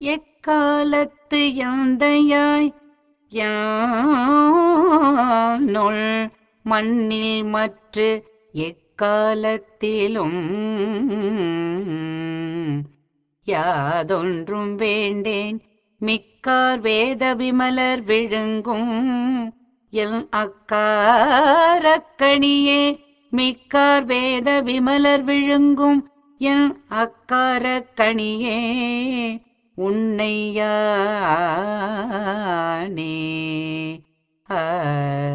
எக்காலத்து யாந்தையாய் யானொள் மண்ணில் மற்று எக்காலத்திலும் யாதொன்றும் வேண்டேன் மிக்கார் வேத விமலர் விழுங்கும் எல் அக்காரக்கணியே மிக்கார் வேத விமலர் விழுங்கும் என் அக்காரக்கணியே உன்னையானே ஆ